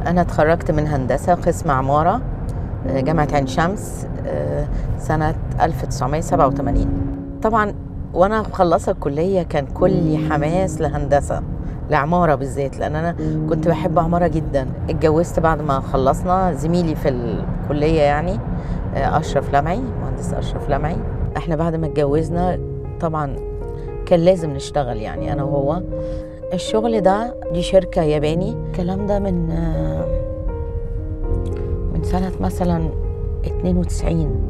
أنا اتخرجت من هندسة قسم عمارة آه، جامعة عين شمس آه، سنة 1987 طبعا وأنا مخلصة الكلية كان كلي حماس لهندسة لعمارة بالذات لأن أنا كنت بحب عمارة جدا اتجوزت بعد ما خلصنا زميلي في الكلية يعني آه، أشرف لمعي مهندس أشرف لمعي احنا بعد ما اتجوزنا طبعا كان لازم نشتغل يعني أنا وهو الشغل ده دي شركة ياباني الكلام ده من آه، من سنة مثلا 92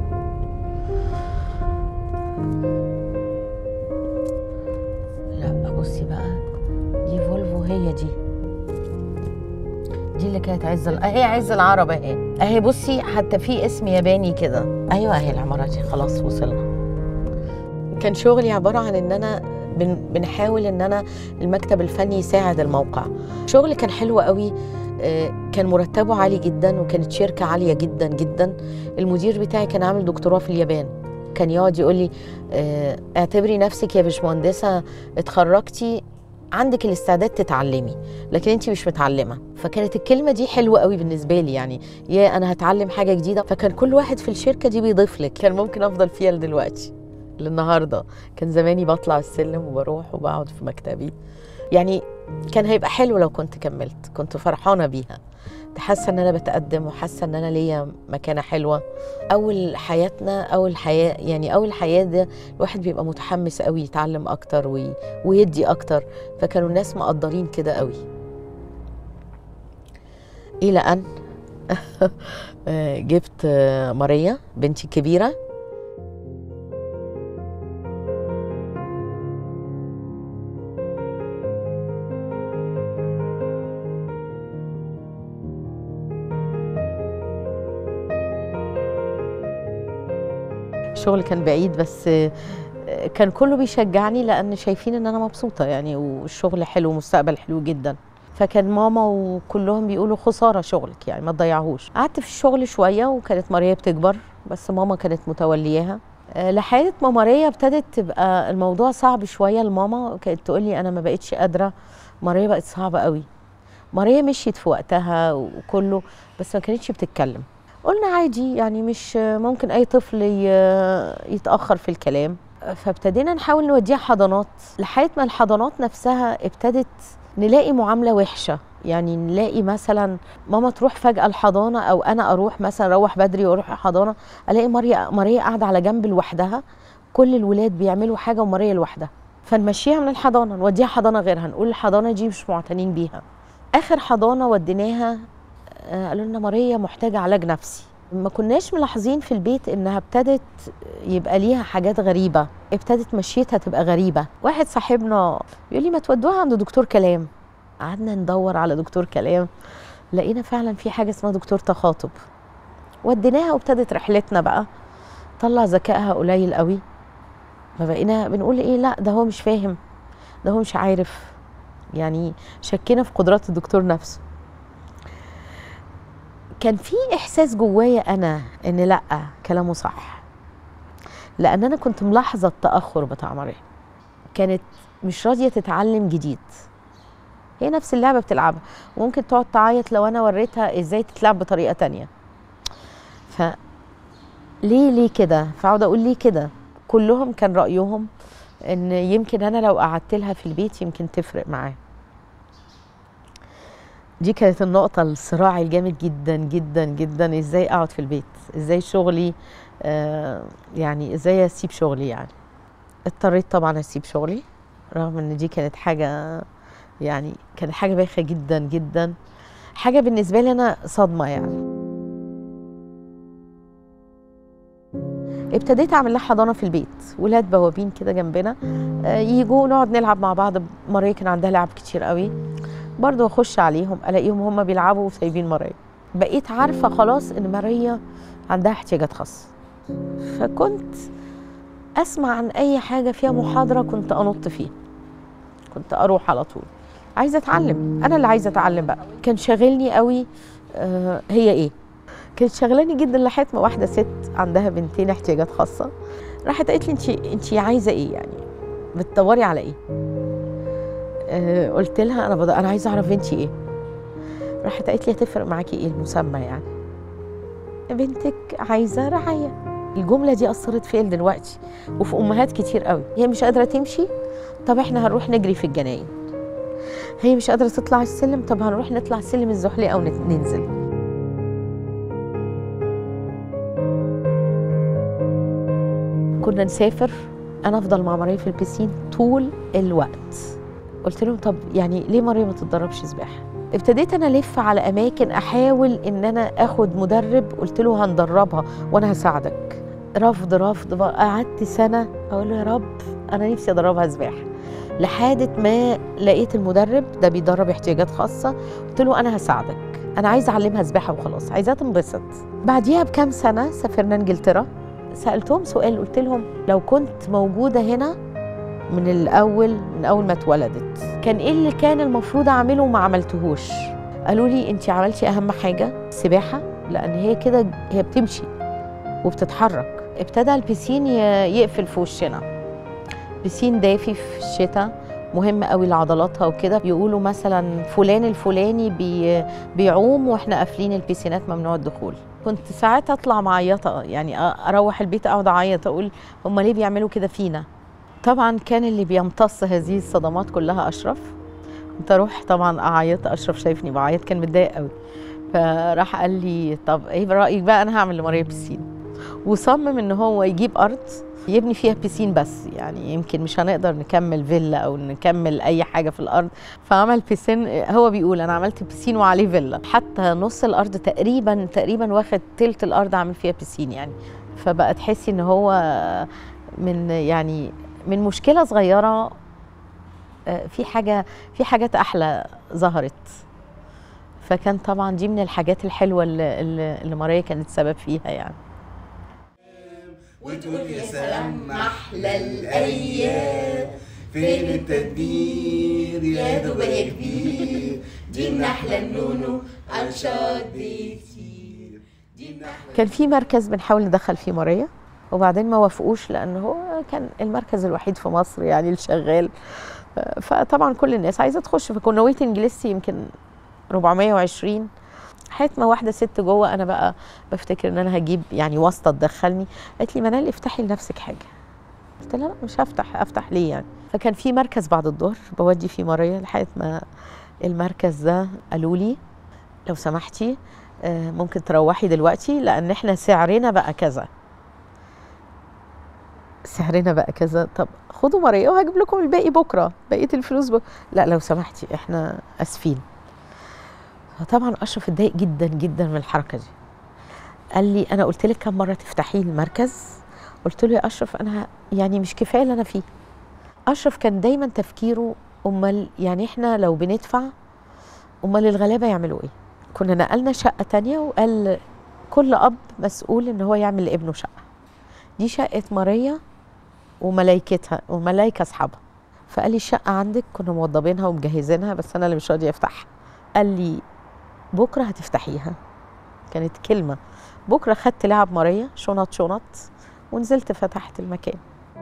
لا بصي بقى دي فولفو هي دي دي اللي كانت عز ال- اهي عز العرب اهي اهي بصي حتى في اسم ياباني كده ايوه اهي العمارة دي خلاص وصلنا كان شغلي عبارة عن ان انا بن بنحاول ان انا المكتب الفني يساعد الموقع شغل كان حلو قوي آه، كان مرتبه عالي جدا وكانت شركة عالية جدا جدا المدير بتاعي كان عامل دكتوراه في اليابان كان يقعد يقول لي آه، اعتبري نفسك يا باشمهندسة اتخرجتي عندك الاستعداد تتعلمي لكن انت مش متعلمه فكانت الكلمه دي حلوه قوي بالنسبه لي يعني يا انا هتعلم حاجه جديده فكان كل واحد في الشركه دي بيضيف لك كان ممكن افضل فيها لدلوقتي للنهارده كان زماني بطلع السلم وبروح وبقعد في مكتبي يعني كان هيبقى حلو لو كنت كملت كنت فرحانه بيها حاسه ان انا بتقدم وحاسه ان انا ليا مكانه حلوه اول حياتنا اول حياه يعني اول حياه ده الواحد بيبقى متحمس قوي يتعلم اكتر وي ويدي اكتر فكانوا الناس مقدرين كده قوي الى ان جبت ماريا بنتي الكبيره الشغل كان بعيد بس كان كله بيشجعني لان شايفين ان انا مبسوطه يعني والشغل حلو ومستقبل حلو جدا فكان ماما وكلهم بيقولوا خساره شغلك يعني ما تضيعهوش قعدت في الشغل شويه وكانت ماريا بتكبر بس ماما كانت متولياها آه، لحد ما ماريا ابتدت تبقى الموضوع صعب شويه لماما كانت تقول لي انا ما بقتش قادره ماريا بقت صعبه قوي ماريا مشيت في وقتها وكله بس ما كانتش بتتكلم قلنا عادي يعني مش ممكن اي طفل ي- يتاخر في الكلام فابتدينا نحاول نوديها حضانات لحد ما الحضانات نفسها ابتدت نلاقي معامله وحشه يعني نلاقي مثلا ماما تروح فجاه الحضانه او انا اروح مثلا اروح بدري واروح الحضانه الاقي ماريا ماريا قاعده على جنب لوحدها كل الولاد بيعملوا حاجه وماريا لوحدها فنمشيها من الحضانه نوديها حضانه غيرها نقول الحضانه دي مش معتنين بيها اخر حضانه وديناها آه، قالوا لنا ماريا محتاجه علاج نفسي ما كناش ملاحظين في البيت انها ابتدت يبقى ليها حاجات غريبه ابتدت مشيتها تبقى غريبه واحد صاحبنا بيقول لي ما تودوها عند دكتور كلام قعدنا ندور على دكتور كلام لقينا فعلا في حاجه اسمها دكتور تخاطب وديناها وابتدت رحلتنا بقى طلع ذكائها قليل قوي ما بقينا بنقول ايه لا ده هو مش فاهم ده هو مش عارف يعني شكينا في قدرات الدكتور نفسه كان في احساس جوايا انا ان لا كلامه صح لان انا كنت ملاحظه التاخر بتاع مريم كانت مش راضيه تتعلم جديد هي نفس اللعبه بتلعبها وممكن تقعد تعيط لو انا وريتها ازاي تتلعب بطريقه تانية ف ليه ليه كده فاقعد اقول ليه كده كلهم كان رايهم ان يمكن انا لو قعدت لها في البيت يمكن تفرق معاه دي كانت النقطة الصراع الجامد جدا جدا جدا ازاي اقعد في البيت ازاي شغلي آه يعني ازاي اسيب شغلي يعني اضطريت طبعا اسيب شغلي رغم ان دي كانت حاجة يعني كانت حاجة بايخة جدا جدا حاجة بالنسبة لي انا صدمة يعني ابتديت اعمل لها حضانه في البيت ولاد بوابين كده جنبنا آه، يجوا نقعد نلعب مع بعض ماريا كان عندها لعب كتير قوي برضو اخش عليهم الاقيهم هم بيلعبوا وسايبين ماريا بقيت عارفه خلاص ان ماريا عندها احتياجات خاصه فكنت اسمع عن اي حاجه فيها محاضره كنت انط فيها كنت اروح على طول عايزه اتعلم انا اللي عايزه اتعلم بقى كان شاغلني قوي آه هي ايه كانت شغلاني جدا لحد ما واحده ست عندها بنتين احتياجات خاصه راحت قالت لي انت انت عايزه ايه يعني بتدوري على ايه آه قلت لها انا بد... انا عايزه اعرف انت ايه راحت قالت لي هتفرق معاكي ايه المسمى يعني بنتك عايزه رعايه الجمله دي اثرت فيا دلوقتي وفي امهات كتير قوي هي مش قادره تمشي طب احنا هنروح نجري في الجناين هي مش قادره تطلع السلم طب هنروح نطلع السلم الزحلي او نت- ننزل كنا نسافر انا افضل مع مريم في البسين طول الوقت قلت لهم طب يعني ليه مريم ما تتدربش سباحه ابتديت انا الف على اماكن احاول ان انا اخد مدرب قلت له هندربها وانا هساعدك رفض رفض بقى قعدت سنه اقول له يا رب انا نفسي ادربها سباحه لحد ما لقيت المدرب ده بيدرب احتياجات خاصه قلت له انا هساعدك انا عايزه اعلمها سباحه وخلاص عايزاها تنبسط بعديها بكام سنه سافرنا انجلترا سالتهم سؤال قلت لهم لو كنت موجوده هنا من الاول من اول ما اتولدت كان ايه اللي كان المفروض اعمله وما عملتهوش قالوا لي انت عملتي اهم حاجه السباحه لان هي كده هي بتمشي وبتتحرك ابتدى البسين ي- يقفل في وشنا بسين دافي في الشتاء مهم قوي لعضلاتها وكده بيقولوا مثلا فلان الفلاني بي بيعوم واحنا قافلين البيسينات ممنوع الدخول كنت ساعات اطلع معيطه يعني أ- اروح البيت اقعد اعيط اقول هم ليه بيعملوا كده فينا طبعا كان اللي بيمتص هذه الصدمات كلها اشرف كنت اروح طبعا اعيط اشرف شايفني بعيط كان متضايق قوي فراح قال لي طب ايه رايك بقى انا هعمل لماريا بيسين وصمم ان هو يجيب ارض يبني فيها بيسين بس يعني يمكن مش هنقدر نكمل فيلا او نكمل اي حاجه في الارض فعمل بيسين هو بيقول انا عملت بيسين وعليه فيلا حتى نص الارض تقريبا تقريبا واخد تلت الارض عامل فيها بيسين يعني فبقى تحسي ان هو من يعني من مشكله صغيره آه، في حاجه في حاجات احلى ظهرت فكان طبعا دي من الحاجات الحلوه اللي, اللي اللي ماريا كانت سبب فيها يعني وتقول يا سلام احلى الايام فين التدبير يا دوب يا كبير دي النحله النونو انشاد كتير دي النحله كان في مركز بنحاول ندخل فيه ماريا وبعدين ما وافقوش لان هو كان المركز الوحيد في مصر يعني اللي شغال آه، فطبعا كل الناس عايزه تخش فكنا ويتنج ليست يمكن 420 حيث ما واحده ست جوه انا بقى بفتكر ان انا هجيب يعني واسطه تدخلني قالت لي منال افتحي لنفسك حاجه قلت لها لا مش هفتح افتح ليه يعني فكان في مركز بعد الظهر بودي فيه ماريا لحد ما المركز ده قالوا لي لو سمحتي آه، ممكن تروحي دلوقتي لان احنا سعرنا بقى كذا سعرنا بقى كذا طب خدوا ماريا وهجيب لكم الباقي بكره بقيه الفلوس بكرة. لا لو سمحتي احنا اسفين فطبعا اشرف اتضايق جدا جدا من الحركه دي قال لي انا قلت لك كم مره تفتحي المركز قلت له يا اشرف انا يعني مش كفايه اللي انا فيه اشرف كان دايما تفكيره امال يعني احنا لو بندفع امال الغلابه يعملوا ايه كنا نقلنا شقه تانية وقال كل اب مسؤول ان هو يعمل لابنه شقه دي شقه ماريا وملايكتها وملايكه اصحابها فقال لي الشقه عندك كنا موضبينها ومجهزينها بس انا اللي مش راضيه افتحها قال لي بكره هتفتحيها كانت كلمه بكره خدت لعب ماريا شنط شنط ونزلت فتحت المكان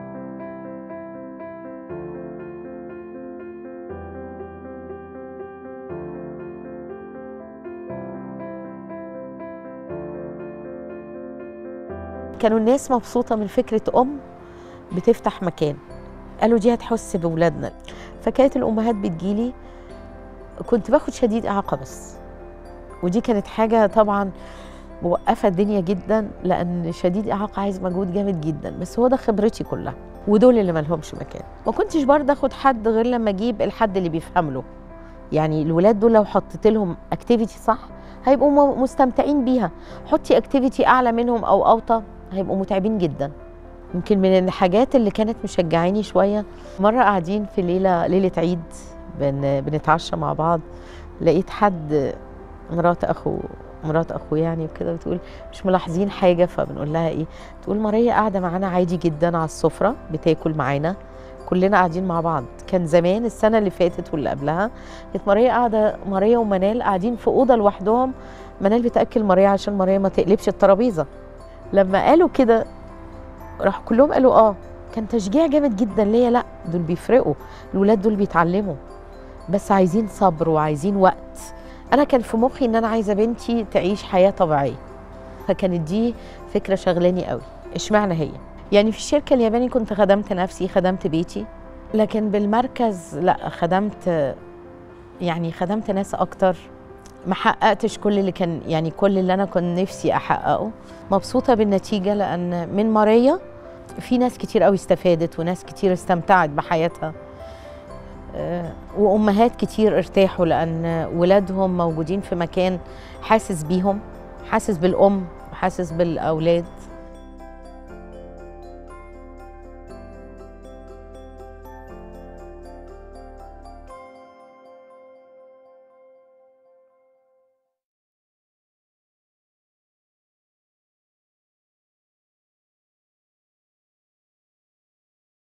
كانوا الناس مبسوطه من فكره ام بتفتح مكان قالوا دي هتحس بولادنا فكانت الامهات بتجيلي كنت باخد شديد اعاقه بس ودي كانت حاجه طبعا موقفه الدنيا جدا لان شديد اعاقه عايز مجهود جامد جدا بس هو ده خبرتي كلها ودول اللي مالهمش مكان ما كنتش برضه اخد حد غير لما اجيب الحد اللي بيفهم له يعني الولاد دول لو حطيت لهم اكتيفيتي صح هيبقوا م- مستمتعين بيها حطي اكتيفيتي اعلى منهم او اوطى هيبقوا متعبين جدا يمكن من الحاجات اللي كانت مشجعاني شويه مره قاعدين في ليله ليله عيد بن بنتعشى مع بعض لقيت حد مرات اخو مرات اخو يعني وكده بتقول مش ملاحظين حاجه فبنقول لها ايه تقول ماريا قاعده معانا عادي جدا على السفره بتاكل معانا كلنا قاعدين مع بعض كان زمان السنه اللي فاتت واللي قبلها كانت ماريا قاعده ماريا ومنال قاعدين في اوضه لوحدهم منال بتاكل ماريا عشان ماريا ما تقلبش الترابيزه لما قالوا كده راحوا كلهم قالوا اه كان تشجيع جامد جدا ليا لا دول بيفرقوا الولاد دول بيتعلموا بس عايزين صبر وعايزين وقت انا كان في مخي ان انا عايزه بنتي تعيش حياه طبيعيه فكانت دي فكره شغلاني قوي اشمعنى هي يعني في الشركه الياباني كنت خدمت نفسي خدمت بيتي لكن بالمركز لا خدمت يعني خدمت ناس اكتر ما حققتش كل اللي كان يعني كل اللي انا كنت نفسي احققه مبسوطه بالنتيجه لان من ماريا في ناس كتير قوي استفادت وناس كتير استمتعت بحياتها آه، وامهات كتير ارتاحوا لان ولادهم موجودين في مكان حاسس بيهم حاسس بالام حاسس بالاولاد